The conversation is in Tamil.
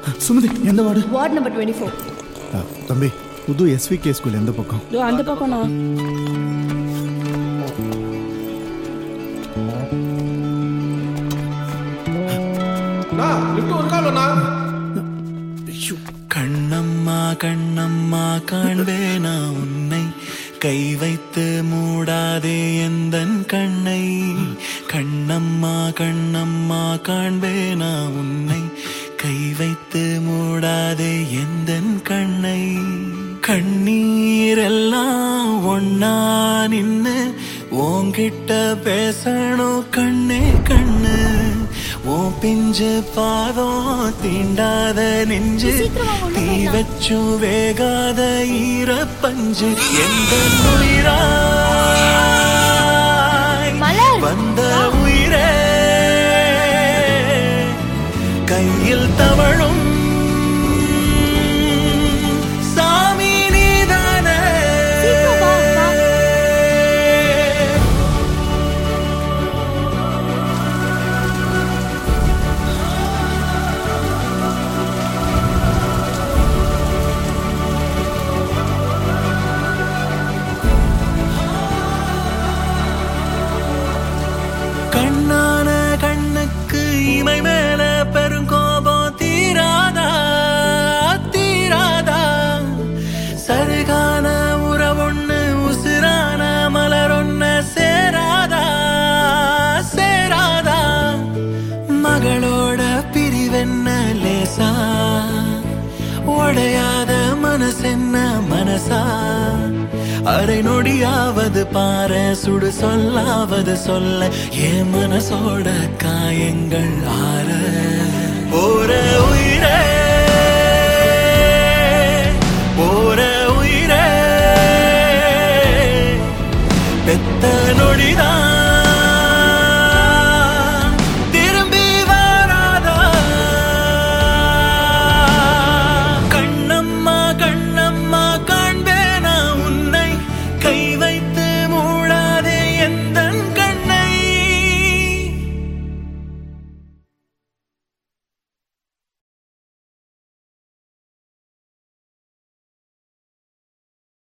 சுமதி எந்த ward ward number twenty four ஆ, தம்பி புது எஸ்விகே ஸ்கூல் எந்த பக்கம் இதோ அந்த பக்கம்ண்ணா கண்ணம்மா கண்ணம்மா காண்பேனா உன்னை கை வைத்து மூடாதே எந்தன் கண்ணை கண்ணம்மா கண்ணம்மா காண்பேனா உன்னை கை வைத்து மூடாதே எந்தன் கண்ணை கண்ணீரெல்லாம் ஒன்னா நின்னு உன்கிட்ட பேசணும் கண்ணே கண்ணு ஓ பிஞ்சு பாதம் தீண்டாத நெஞ்சு தீ வச்சு வேகாத ஈர பஞ்சு எந்த உயிராய் மலர். வந்த உயிரே கையில் தவழும் சாமி நீதானே சீக்கிரம் வா, வா. கண்ணான கண்ணுக்கு இமை மேல பெருங்கோபம் தீராதா தீராதா சருகான உறவொண்ணு உசிரான மலரொண்ணு சேராதா சேராதா மகளோட பிரிவென்ன லேசா உடையாத மனசென்ன மனசா அரை நொடியாவது பாரு சுடு சொல்லாவது சொல்ல என் மனசோட காயங்கள் ஆற போற உயிரே